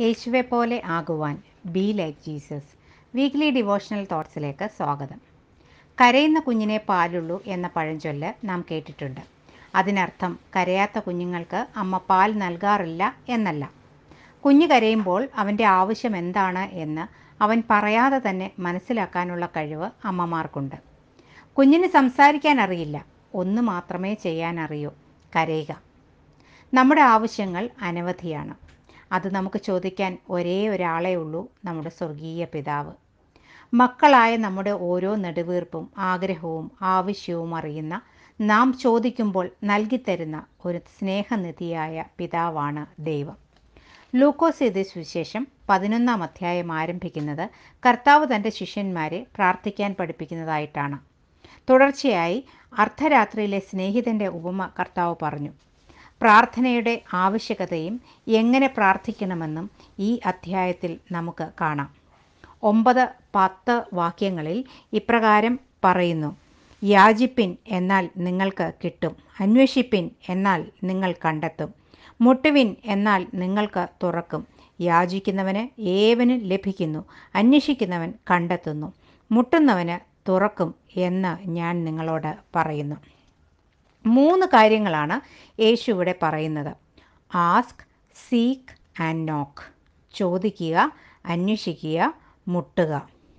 യേശുവെ പോലെ ആകുവാൻ be like Jesus weekly devotional തോട്ട്സിലേക്ക് സ്വാഗതം കരയുന്ന കുഞ്ഞിനെ പാലുള്ളൂ എന്ന പഴഞ്ചൊല്ല് നാം കേട്ടിട്ടുണ്ട് അതിനർത്ഥം കരയാത്ത കുഞ്ഞുങ്ങൾക്ക് അമ്മ പാൽ നൽകാറില്ല എന്നല്ല കുഞ്ഞ് കരയുമ്പോൾ അവൻ്റെ ആവശ്യം എന്താണ് എന്ന് അവൻ പറയാതെ തന്നെ മനസ്സിലാക്കാനുള്ള കഴിവ് അമ്മമാർക്കുണ്ട് കുഞ്ഞിന് സംസാരിക്കാൻ അറിയില്ല ഒന്ന് മാത്രമേ ചെയ്യാൻ അറിയൂ കരയുക നമ്മുടെ ആവശ്യങ്ങൾ അനവധിയാണ് അത് നമുക്ക് ചോദിക്കാൻ ഒരേ ഒരാളേ ഉള്ളൂ നമ്മുടെ സ്വർഗീയ പിതാവ് മക്കളായ നമ്മുടെ ഓരോ നെടുവീർപ്പും ആഗ്രഹവും ആവശ്യവും അറിയുന്ന നാം ചോദിക്കുമ്പോൾ നൽകിത്തരുന്ന ഒരു സ്നേഹനിധിയായ പിതാവാണ് ദൈവം ലൂക്കോസ് എഴുതിയ സുവിശേഷം പതിനൊന്നാം അധ്യായം ആരംഭിക്കുന്നത് കർത്താവ് തൻ്റെ ശിഷ്യന്മാരെ പ്രാർത്ഥിക്കാൻ പഠിപ്പിക്കുന്നതായിട്ടാണ് തുടർച്ചയായി അർദ്ധരാത്രിയിലെ സ്നേഹിതൻ്റെ ഉപമ കർത്താവ് പറഞ്ഞു പ്രാർത്ഥനയുടെ ആവശ്യകതയും എങ്ങനെ പ്രാർത്ഥിക്കണമെന്നും ഈ അധ്യായത്തിൽ നമുക്ക് കാണാം ഒമ്പത് പത്ത് വാക്യങ്ങളിൽ ഇപ്രകാരം പറയുന്നു യാചിപ്പിൻ എന്നാൽ നിങ്ങൾക്ക് കിട്ടും അന്വേഷിപ്പിൻ എന്നാൽ നിങ്ങൾ കണ്ടെത്തും മുട്ടുവിൻ എന്നാൽ നിങ്ങൾക്ക് തുറക്കും യാചിക്കുന്നവന് ഏവനും ലഭിക്കുന്നു അന്വേഷിക്കുന്നവൻ കണ്ടെത്തുന്നു മുട്ടുന്നവന് തുറക്കും എന്ന് ഞാൻ നിങ്ങളോട് പറയുന്നു മൂന്ന് കാര്യങ്ങളാണ് യേശു ഇവിടെ പറയുന്നത് ആസ്ക് സീക്ക് ആൻഡ് നോക്ക് ചോദിക്കുക അന്വേഷിക്കുക മുട്ടുക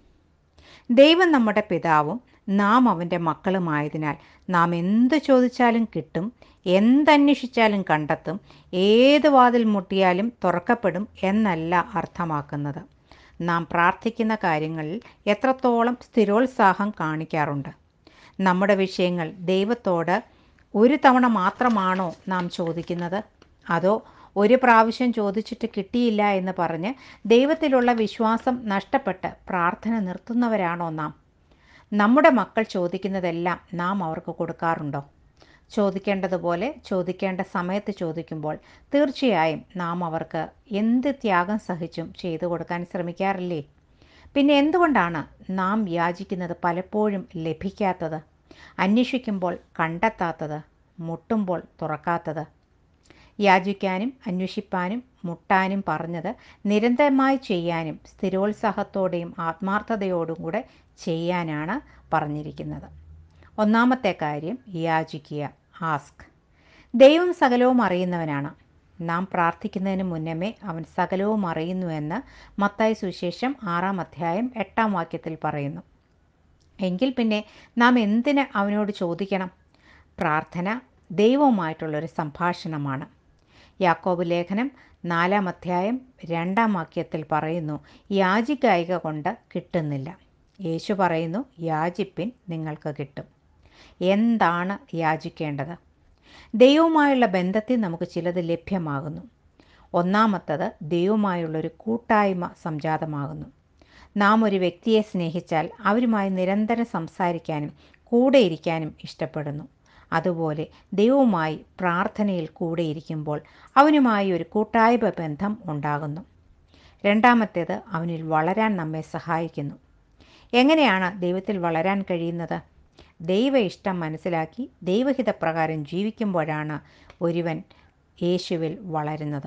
ദൈവം നമ്മുടെ പിതാവും നാം അവൻ്റെ മക്കളുമായതിനാൽ നാം എന്ത് ചോദിച്ചാലും കിട്ടും എന്തന്വേഷിച്ചാലും കണ്ടെത്തും ഏത് വാതിൽ മുട്ടിയാലും തുറക്കപ്പെടും എന്നല്ല അർത്ഥമാക്കുന്നത് നാം പ്രാർത്ഥിക്കുന്ന കാര്യങ്ങളിൽ എത്രത്തോളം സ്ഥിരോത്സാഹം കാണിക്കാറുണ്ട് നമ്മുടെ വിഷയങ്ങൾ ദൈവത്തോട് ഒരു തവണ മാത്രമാണോ നാം ചോദിക്കുന്നത് അതോ ഒരു പ്രാവശ്യം ചോദിച്ചിട്ട് കിട്ടിയില്ല എന്ന് പറഞ്ഞ് ദൈവത്തിലുള്ള വിശ്വാസം നഷ്ടപ്പെട്ട് പ്രാർത്ഥന നിർത്തുന്നവരാണോ നാം നമ്മുടെ മക്കൾ ചോദിക്കുന്നതെല്ലാം നാം അവർക്ക് കൊടുക്കാറുണ്ടോ ചോദിക്കേണ്ടതുപോലെ ചോദിക്കേണ്ട സമയത്ത് ചോദിക്കുമ്പോൾ തീർച്ചയായും നാം അവർക്ക് എന്ത് ത്യാഗം സഹിച്ചും ചെയ്തു കൊടുക്കാൻ ശ്രമിക്കാറില്ലേ പിന്നെ എന്തുകൊണ്ടാണ് നാം യാചിക്കുന്നത് പലപ്പോഴും ലഭിക്കാത്തത് അന്വേഷിക്കുമ്പോൾ കണ്ടെത്താത്തത് മുട്ടുമ്പോൾ തുറക്കാത്തത് യാചിക്കാനും അന്വേഷിപ്പാനും മുട്ടാനും പറഞ്ഞത് നിരന്തരമായി ചെയ്യാനും സ്ഥിരോത്സാഹത്തോടെയും ആത്മാർത്ഥതയോടും കൂടെ ചെയ്യാനാണ് പറഞ്ഞിരിക്കുന്നത് ഒന്നാമത്തെ കാര്യം യാചിക്കുക ആസ്ക് ദൈവം സകലവും അറിയുന്നവനാണ് നാം പ്രാർത്ഥിക്കുന്നതിന് മുന്നമേ അവൻ സകലവും അറിയുന്നുവെന്ന് മത്തായി സുവിശേഷം ആറാം അധ്യായം എട്ടാം വാക്യത്തിൽ പറയുന്നു എങ്കിൽ പിന്നെ നാം എന്തിന് അവനോട് ചോദിക്കണം പ്രാർത്ഥന ദൈവവുമായിട്ടുള്ളൊരു സംഭാഷണമാണ് യാക്കോബ് ലേഖനം നാലാം അധ്യായം രണ്ടാം വാക്യത്തിൽ പറയുന്നു യാചിക്കായിക കൊണ്ട് കിട്ടുന്നില്ല യേശു പറയുന്നു യാചിപ്പിൻ നിങ്ങൾക്ക് കിട്ടും എന്താണ് യാചിക്കേണ്ടത് ദൈവവുമായുള്ള ബന്ധത്തിൽ നമുക്ക് ചിലത് ലഭ്യമാകുന്നു ഒന്നാമത്തത് ദൈവവുമായുള്ളൊരു കൂട്ടായ്മ സംജാതമാകുന്നു നാം ഒരു വ്യക്തിയെ സ്നേഹിച്ചാൽ അവരുമായി നിരന്തരം സംസാരിക്കാനും കൂടെ ഇരിക്കാനും ഇഷ്ടപ്പെടുന്നു അതുപോലെ ദൈവവുമായി പ്രാർത്ഥനയിൽ കൂടെയിരിക്കുമ്പോൾ അവനുമായി ഒരു കൂട്ടായ്മ ബന്ധം ഉണ്ടാകുന്നു രണ്ടാമത്തേത് അവനിൽ വളരാൻ നമ്മെ സഹായിക്കുന്നു എങ്ങനെയാണ് ദൈവത്തിൽ വളരാൻ കഴിയുന്നത് ദൈവ ഇഷ്ടം മനസ്സിലാക്കി ദൈവഹിതപ്രകാരം ജീവിക്കുമ്പോഴാണ് ഒരുവൻ യേശുവിൽ വളരുന്നത്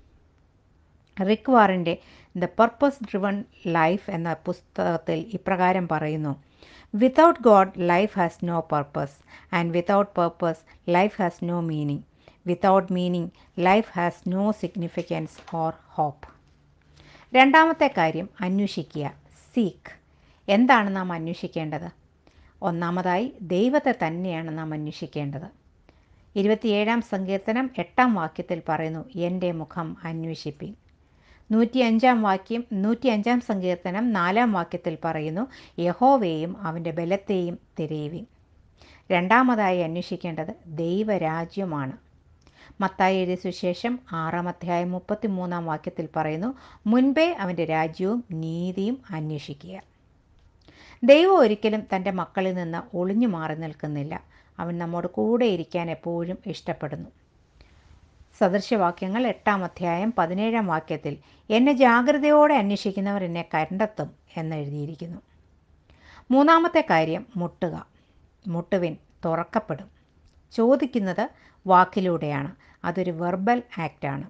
റിക് വാറിൻ്റെ ദ പർപ്പസ് ഡ്രിവൺ ലൈഫ് എന്ന പുസ്തകത്തിൽ ഇപ്രകാരം പറയുന്നു without God life has no purpose and without purpose life has no meaning without meaning life has no significance or hope രണ്ടാമത്തെ കാര്യം അന്വേഷിക്കുക സീക്ക് എന്താണ് നാം അന്വേഷിക്കേണ്ടത് ഒന്നാമതായി ദൈവത്തെ തന്നെയാണ് നാം അന്വേഷിക്കേണ്ടത് ഇരുപത്തിയേഴാം സങ്കീർത്തനം എട്ടാം വാക്യത്തിൽ പറയുന്നു എൻ്റെ മുഖം അന്വേഷിപ്പിൻ നൂറ്റി അഞ്ചാം വാക്യം നൂറ്റി അഞ്ചാം സങ്കീർത്തനം നാലാം വാക്യത്തിൽ പറയുന്നു യഹോവയെയും അവൻ്റെ ബലത്തെയും തിരയുവിൻ രണ്ടാമതായി അന്വേഷിക്കേണ്ടത് ദൈവരാജ്യമാണ് മത്തായി എഴുതിയ സുശേഷം ആറാം അധ്യായം മുപ്പത്തി മൂന്നാം വാക്യത്തിൽ പറയുന്നു മുൻപേ അവൻ്റെ രാജ്യവും നീതിയും അന്വേഷിക്കുക ദൈവം ഒരിക്കലും തൻ്റെ മക്കളിൽ നിന്ന് ഒളിഞ്ഞു മാറി നിൽക്കുന്നില്ല അവൻ നമ്മോട് കൂടെ ഇരിക്കാൻ എപ്പോഴും ഇഷ്ടപ്പെടുന്നു സദൃശവാക്യങ്ങൾ എട്ടാം അധ്യായം പതിനേഴാം വാക്യത്തിൽ എന്നെ ജാഗ്രതയോടെ അന്വേഷിക്കുന്നവർ എന്നെ കണ്ടെത്തും എന്നെഴുതിയിരിക്കുന്നു മൂന്നാമത്തെ കാര്യം മുട്ടുക മുട്ടുവിൻ തുറക്കപ്പെടും ചോദിക്കുന്നത് വാക്കിലൂടെയാണ് അതൊരു വെർബൽ ആക്റ്റാണ്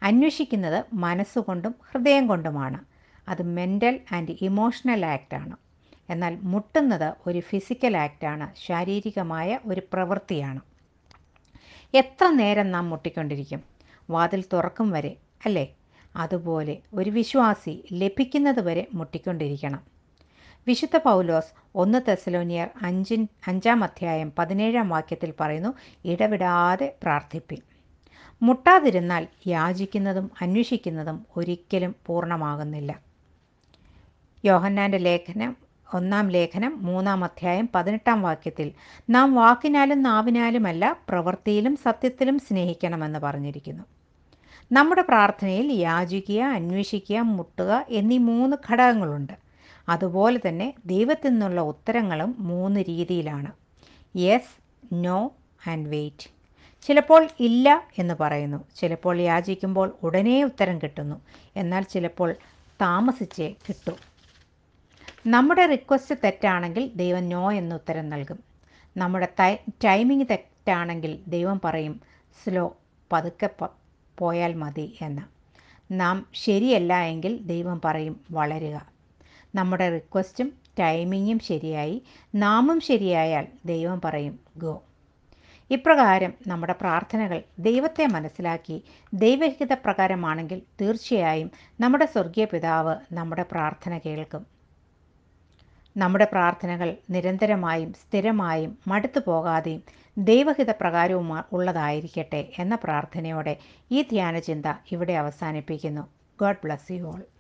അന്വേഷിക്കുന്നത് മനസ്സുകൊണ്ടും ഹൃദയം കൊണ്ടുമാണ് അത് മെൻ്റൽ ആൻഡ് ഇമോഷണൽ ആക്റ്റാണ് എന്നാൽ മുട്ടുന്നത് ഒരു ഫിസിക്കൽ ആക്റ്റാണ് ശാരീരികമായ ഒരു പ്രവൃത്തിയാണ് എത്ര നേരം നാം മുട്ടിക്കൊണ്ടിരിക്കും വാതിൽ തുറക്കും വരെ അല്ലേ അതുപോലെ ഒരു വിശ്വാസി ലഭിക്കുന്നത് വരെ മുട്ടിക്കൊണ്ടിരിക്കണം വിശുദ്ധ പൗലോസ് ഒന്ന് തെസലോനിയർ അഞ്ചിൻ അഞ്ചാം അധ്യായം പതിനേഴാം വാക്യത്തിൽ പറയുന്നു ഇടവിടാതെ പ്രാർത്ഥിപ്പിൻ മുട്ടാതിരുന്നാൽ യാചിക്കുന്നതും അന്വേഷിക്കുന്നതും ഒരിക്കലും പൂർണ്ണമാകുന്നില്ല യോഹന്നാൻ്റെ ലേഖനം ഒന്നാം ലേഖനം മൂന്നാം അധ്യായം പതിനെട്ടാം വാക്യത്തിൽ നാം വാക്കിനാലും നാവിനാലുമല്ല പ്രവൃത്തിയിലും സത്യത്തിലും സ്നേഹിക്കണമെന്ന് പറഞ്ഞിരിക്കുന്നു നമ്മുടെ പ്രാർത്ഥനയിൽ യാചിക്കുക അന്വേഷിക്കുക മുട്ടുക എന്നീ മൂന്ന് ഘടകങ്ങളുണ്ട് അതുപോലെ തന്നെ ദൈവത്തിൽ നിന്നുള്ള ഉത്തരങ്ങളും മൂന്ന് രീതിയിലാണ് യെസ് നോ ആൻഡ് വെയിറ്റ് ചിലപ്പോൾ ഇല്ല എന്ന് പറയുന്നു ചിലപ്പോൾ യാചിക്കുമ്പോൾ ഉടനെ ഉത്തരം കിട്ടുന്നു എന്നാൽ ചിലപ്പോൾ താമസിച്ചേ കിട്ടൂ നമ്മുടെ റിക്വസ്റ്റ് തെറ്റാണെങ്കിൽ ദൈവം നോ എന്ന് ഉത്തരം നൽകും നമ്മുടെ ടൈമിംഗ് തെറ്റാണെങ്കിൽ ദൈവം പറയും സ്ലോ പതുക്കെ പോയാൽ മതി എന്ന് നാം ശരിയല്ല എങ്കിൽ ദൈവം പറയും വളരുക നമ്മുടെ റിക്വസ്റ്റും ടൈമിങ്ങും ശരിയായി നാമും ശരിയായാൽ ദൈവം പറയും ഗോ ഇപ്രകാരം നമ്മുടെ പ്രാർത്ഥനകൾ ദൈവത്തെ മനസ്സിലാക്കി ദൈവഹിത പ്രകാരമാണെങ്കിൽ തീർച്ചയായും നമ്മുടെ സ്വർഗീയ പിതാവ് നമ്മുടെ പ്രാർത്ഥന കേൾക്കും നമ്മുടെ പ്രാർത്ഥനകൾ നിരന്തരമായും സ്ഥിരമായും മടുത്തു പോകാതെയും ദൈവഹിത പ്രകാരവും ഉള്ളതായിരിക്കട്ടെ എന്ന പ്രാർത്ഥനയോടെ ഈ ധ്യാനചിന്ത ഇവിടെ അവസാനിപ്പിക്കുന്നു ഗോഡ് ബ്ലസ് യു ഓൾ